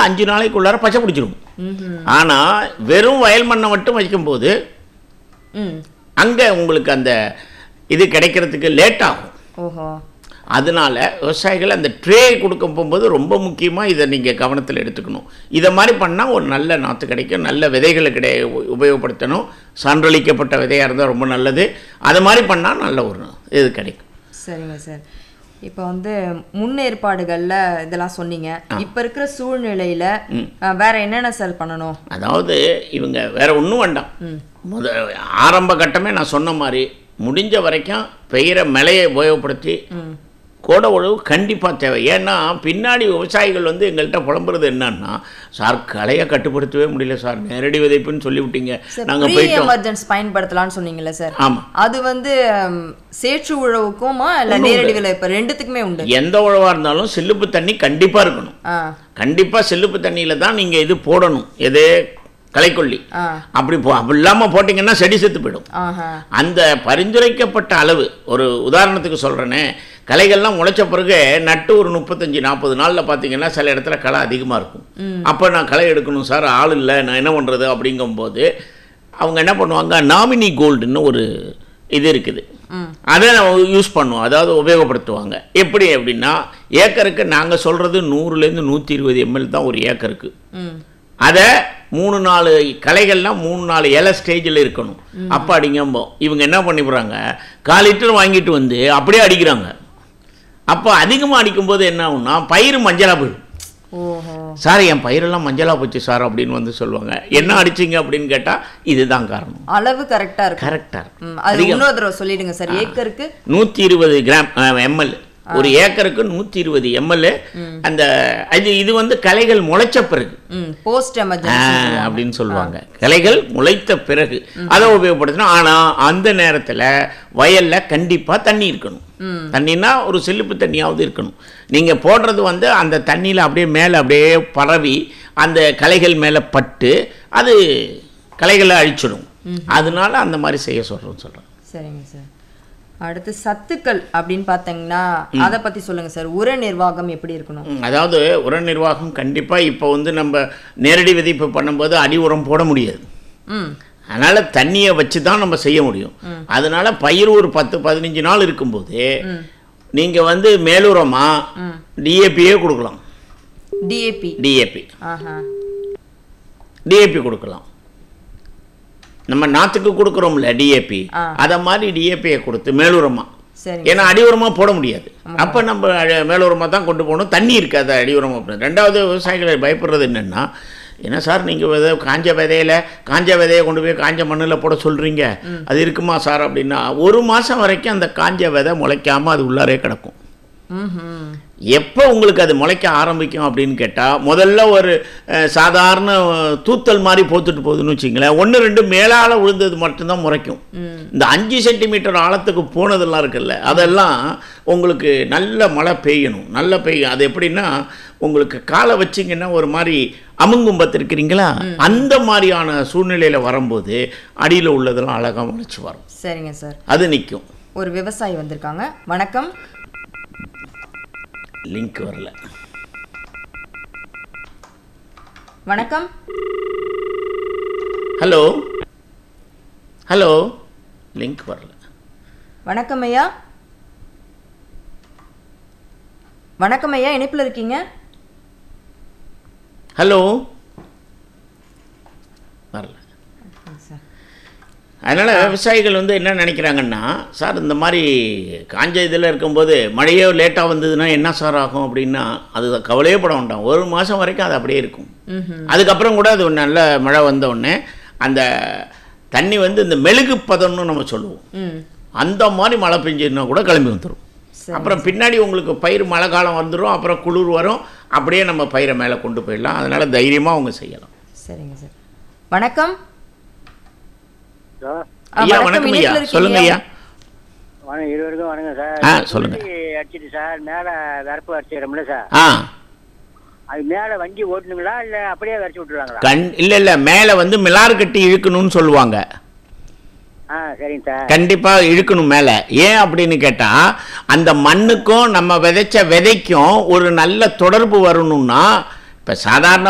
அஞ்சு நாளைக்குள்ளார பச்சை பிடிச்சிரும் ம்ஹும். ஆனால் வெறும் வயல் மண்ணை மட்டும் வைக்கும்போது ம் அங்கே உங்களுக்கு அந்த இது கிடைக்கிறதுக்கு லேட் ஆகும் ஓஹோ அதனால விவசாயிகள் அந்த ட்ரே கொடுக்க போகும்போது ரொம்ப முக்கியமாக இதை நீங்கள் கவனத்தில் எடுத்துக்கணும் இதை மாதிரி பண்ணால் ஒரு நல்ல நாற்று கிடைக்கும் நல்ல விதைகளை கிடை உபயோகப்படுத்தணும் சான்றளிக்கப்பட்ட விதையாக இருந்தால் ரொம்ப நல்லது அது மாதிரி பண்ணால் நல்ல ஒரு இது கிடைக்கும் சரிங்க சார் இப்போ வந்து முன்னேற்பாடுகள்ல இதெல்லாம் சொன்னீங்க இப்போ இருக்கிற சூழ்நிலையில அஹ், வேற என்னென்ன சார் பண்ணணும் அதாவது இவங்க வேற ஒன்றும் வேண்டாம் முத ஆரம்ப கட்டமே நான் சொன்ன மாதிரி முடிஞ்ச வரைக்கும் பெய்கிற மழையை உபயோகப்படுத்தி ம் கோடை உழவு கண்டிப்பாக தேவை ஏன்னா பின்னாடி விவசாயிகள் வந்து எங்கள்கிட்ட புலம்புறது என்னன்னா சார் களையை கட்டுப்படுத்தவே முடியல சார் நேரடி விதைப்புன்னு சொல்லிவிட்டீங்க சார் நாங்கள் ப்ரீ போயிட்டோம் எமர்ஜென்ஸ் பயன்படுத்தலாம்னு சொன்னீங்கல்ல சார் ஆமாம் அது வந்து ஹம், சேற்று உழவுக்குமா இல்ல நேரடி விளைவிப்பு ரெண்டுத்துக்குமே உண்டு எந்த உழவாக இருந்தாலும் செல்லுப்பு தண்ணி கண்டிப்பாக இருக்கணும் ஆ கண்டிப்பாக செல்லுப்பு தண்ணியில் தான் நீங்கள் இது போடணும் எது களைக்கொல்லி ஆ அப்படி போ அப்படி இல்லாமல் போட்டிங்கன்னா செடி செத்து போயிடும் ஆஹா அந்த பரிந்துரைக்கப்பட்ட அளவு ஒரு உதாரணத்துக்கு சொல்கிறேனே களைகள்லாம் முளைச்ச பிறகு நட்டு ஒரு முப்பத்தஞ்சு நாற்பது நாளில் பார்த்தீங்கன்னா சில இடத்துல களை அதிகமாக இருக்கும் அப்போ நான் களை எடுக்கணும் சார் ஆள் இல்லை நான் என்ன பண்ணுறது அப்படிங்கும்போது அவங்க என்ன பண்ணுவாங்க நாமினி கோல்டுன்னு ஒரு இது இருக்குது ம் அதை நம்ம யூஸ் பண்ணுவோம் அதாவது உபயோகப்படுத்துவாங்க எப்படி அப்படின்னா ஏக்கருக்கு நாங்கள் சொல்கிறது நூறுலேருந்து நூற்றி இருபது எம்எல் தான் ஒரு ஏக்கருக்கு ம் அதை மூணு நாலு கலைகள்லாம் மூணு நாலு இலை ஸ்டேஜில் இருக்கணும் அப்போ அடிங்கம்போ இவங்க என்ன பண்ணிவிடுறாங்க கால் லிட்டர் வாங்கிட்டு வந்து அப்படியே அடிக்கிறாங்க அப்போ அதிகமாக அடிக்கும்போது என்ன ஆகும்னா பயிர் மஞ்சளாக போயிடும் ஓஹோ சார் என் பயிரெல்லாம் மஞ்சளாக போச்சு சார் அப்படின்னு வந்து சொல்லுவாங்க என்ன அடிச்சிங்க அப்படின்னு கேட்டால் இதுதான் காரணம் அளவு கரெக்டா இருக்கும் கரெக்டாக ம், அது இன்னொரு தடவை சொல்லிடுங்க சார் ஏக்கருக்கு நூற்றி இருபது கிராம் எம்எல் ஒரு ஏக்கருக்கு நூற்றி இருபது எம்எல் அந்த அது இது வந்து கலைகள் முளைச்ச பிறகு ம் போஸ்ட் ஆ, எமர்ஜென்சி அப்படின்னு சொல்லுவாங்க கிளைகள் முளைத்த பிறகு அதை உபயோகப்படுத்தணும் ஆனால் அந்த நேரத்தில் வயல்ல கண்டிப்பாக தண்ணி இருக்கணும் தண்ணினா ஒரு செல்லுப்பு தண்ணியாவது இருக்கணும் நீங்கள் போடுறது வந்து அந்த தண்ணியில் அப்படியே மேலே அப்படியே பரவி அந்த களைகள் மேலே பட்டு அது களைகளை அழிச்சிடும் அதனால அந்த மாதிரி செய்ய சொல்கிறோம் சொல்கிறேன் சரிங்க சார் அடுத்து சத்துக்கள் அப்படின்னு பார்த்தீங்கன்னா அதை பத்தி சொல்லுங்க சார் உர நிர்வாகம் எப்படி இருக்கணும் ம், அதாவது உர நிர்வாகம் கண்டிப்பாக இப்போ வந்து நம்ம நேரடி விதைப்பு பண்ணும்போது அடி உரம் போட முடியாது ம் அதனால் தண்ணியை வச்சு தான் நம்ம செய்ய முடியும் அதனால பயிர் ஒரு பத்து பதினஞ்சு நாள் இருக்கும்போது நீங்கள் வந்து மேலுரமாக டிஏபியே கொடுக்கலாம் டிஏபி டிஏபி ஆஹா டிஏபி கொடுக்கலாம் நம்ம நாற்றுக்கு கொடுக்குறோம்ல டிஏபி ஆ. அதை மாதிரி டிஏபியை கொடுத்து மேலுரமாக சரிங்க ஏன்னா அடி உரமா போட முடியாது அப்போ நம்ம அடி- மேல் உரமா தான் கொண்டு போகணும் தண்ணி இருக்காது அடி உரமா போட ரெண்டாவது விவசாயிகளை பயப்படுறது என்னென்னா என்ன சார் நீங்கள் விதை காஞ்ச விதையில காஞ்ச விதையை கொண்டு போய் காஞ்ச மண்ணில் போட சொல்கிறீங்க அது இருக்குமா சார் அப்படின்னா ஒரு மாதம் வரைக்கும் அந்த காஞ்ச விதை முளைக்காமல் அது உள்ளாரே கிடக்கும் ம் எப்போ உங்களுக்கு அது முளைக்க ஆரம்பிக்கும் அப்படின்னு கேட்டால் முதல்ல ஒரு அஹ், சாதாரண அஹ், தூத்தல் மாதிரி போத்துட்டு போகுதுன்னு வச்சிங்களேன் ஒன்று ரெண்டு மேலால் விழுந்தது மட்டும்தான் முளைக்கும் இந்த அஞ்சு சென்டிமீட்டர் ஆழத்துக்கு போனதெல்லாம் இருக்குல்ல அதெல்லாம் உங்களுக்கு நல்ல மழை பெய்யணும் நல்ல பெய்யும் அது எப்படின்னா உங்களுக்கு காலை வச்சிங்கன்னா ஒரு மாதிரி அமுங்கும் பார்த்துருக்கிறீங்களா அந்த மாதிரியான சூழ்நிலையில் வரும்போது அடியில் உள்ளதெல்லாம் அழகாக முளைச்சி வரும் சரிங்க சார் அது நிற்கும் ஒரு விவசாயி வந்திருக்காங்க வணக்கம் லிங்க் வரல வணக்கம் ஹலோ ஹலோ லிங்க் வரல வணக்கம் ஐயா வணக்கம் ஐயா இணைப்பில் இருக்கீங்க ஹலோ வரல சார் அதனால் விவசாயிகள் வந்து என்ன நினைக்கிறாங்கன்னா சார் இந்த மாதிரி காஞ்ச இதில் இருக்கும்போது மழையோ லேட்டாக வந்ததுன்னா என்ன சார் ஆகும் அப்படின்னா அது கவலையே பட வேண்டாம் ஒரு மாதம் வரைக்கும் அது அப்படியே இருக்கும் ம் அதுக்கப்புறம் கூட அது ஒரு நல்ல மழை வந்த உடனே அந்த தண்ணி வந்து இந்த மெழுகு பதம்னு நம்ம சொல்லுவோம் ம் அந்த மாதிரி மழை பெஞ்சதுன்னா கூட கிளம்பி வந்துடும் சரி அப்புறம் பின்னாடி உங்களுக்கு பயிர் மழை காலம் வந்துடும் அப்புறம் குளிர் வரும் அப்படியே நம்ம பயிரை மேலே கொண்டு போயிடலாம் அதனால் தைரியமாக அவங்க செய்யலாம் சரிங்க சார் வணக்கம் சார் ஆ, ஐயா வணக்கம், வணக்கம் இணைப்புல ஐயா இருக்கீங்க. சொல்லுங்க ஐயா வணக்கம் இருவருக்கும் வணக்கம் சார் ஆ, சொல்லுங்க. புள்ளி அடிச்சிட்டு சார் மேலே வரப்பு அடிச்சிடும்ல சார் ஆ அது மேலே வண்டி ஓட்டணுங்களா இல்லை அப்படியே வரைச்சி விட்டுருவாங்களா கண் இல்லை இல்லை மேலே வந்து மிலார் கட்டி இழுக்கணும்னு சொல்லுவாங்க ஆ சரிங்க சார் கண்டிப்பாக இழுக்கணும் மேலே ஏன் அப்படின்னு கேட்டால் அந்த மண்ணுக்கும் நம்ம விதைச்ச விதைக்கும் ஒரு நல்ல தொடர்பு வரணும்னா இப்போ சாதாரண